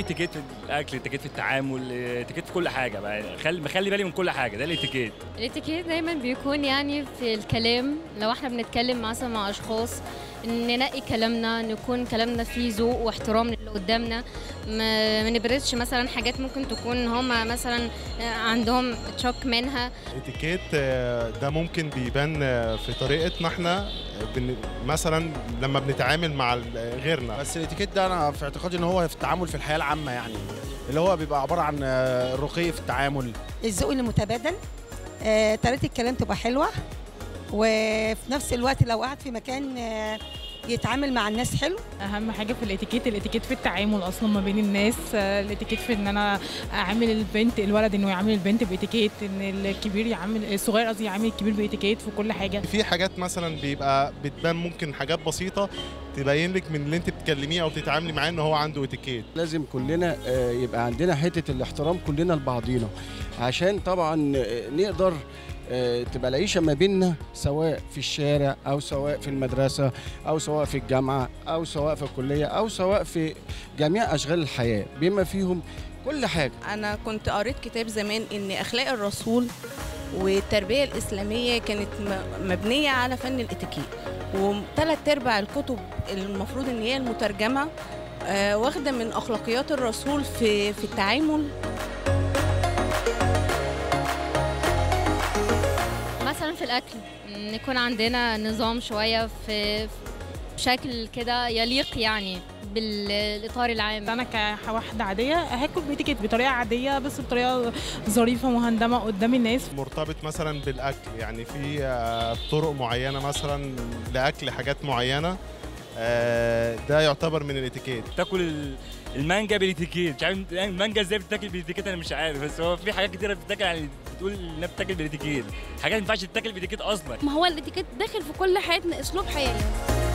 اتيكيت في الاكل اتيكيت في التعامل اتيكيت في كل حاجه بقى خلي بخلي بالي من كل حاجه ده الاتيكيت الاتيكيت دايما بيكون يعني في الكلام لو احنا بنتكلم مثلا مع اشخاص ننقي كلامنا نكون كلامنا فيه ذوق واحترام للي قدامنا ما ما نبرزش مثلا حاجات ممكن تكون هما مثلا عندهم تشك منها اتيكيت آه، ده ممكن بيبان آه، في طريقتنا احنا آه، بن- مثلا لما بنتعامل مع ال- غيرنا بس الاتيكيت ده انا في اعتقادي ان هو في التعامل في الحياه العامه يعني اللي هو بيبقى عباره عن آه، الرقي في التعامل الذوق المتبادل آه، طريقه الكلام تبقى حلوه وفي نفس الوقت لو قعد في مكان آه، يتعامل مع الناس حلو اهم حاجه في الاتيكيت الاتيكيت في التعامل اصلا ما بين الناس آه، الاتيكيت في ان انا اعامل البنت الولد انه يعامل البنت باتيكيت ان الكبير يعامل الصغير قصدي يعامل الكبير باتيكيت في كل حاجه في حاجات مثلا بيبقى بتبان ممكن حاجات بسيطه تبين لك من اللي انت بتكلميه او بتتعاملي معاه ان هو عنده اتيكيت لازم كلنا آه، يبقى عندنا حته الاحترام كلنا لبعضينا عشان طبعا آه، نقدر آه، تبقى العيشه ما بيننا سواء في الشارع او سواء في المدرسه او سواء في الجامعه او سواء في الكليه او سواء في جميع اشغال الحياه بما فيهم كل حاجه أنا كنت قريت كتاب زمان إن أخلاق الرسول والتربية الإسلامية كانت م- مبنية على فن الاتيكيت وثلاث أرباع الكتب المفروض إن هي المترجمة آه، واخدة من أخلاقيات الرسول في في التعامل مثلا في الاكل نكون عندنا نظام شويه في في شكل كده يليق يعني بالاطار العام انا كواحده عاديه هاكل باتيكيت بطريقه عاديه بس بطريقه ظريفه مهندمه قدام الناس مرتبط مثلا بالاكل يعني في آه، طرق معينه مثلا لاكل حاجات معينه آه، ده يعتبر من الاتيكيت تاكل ال- المانجا بالاتيكيت مش عارف المانجا ازاي بتتاكل بالاتيكيت انا مش عارف بس هو في حاجات كتيره بتتاكل يعني بتقول انها بتتاكل بالاتيكيت حاجات ما ينفعش تتاكل بالاتيكيت اصلا ما هو الاتيكيت داخل في كل حياتنا اسلوب حياه يعني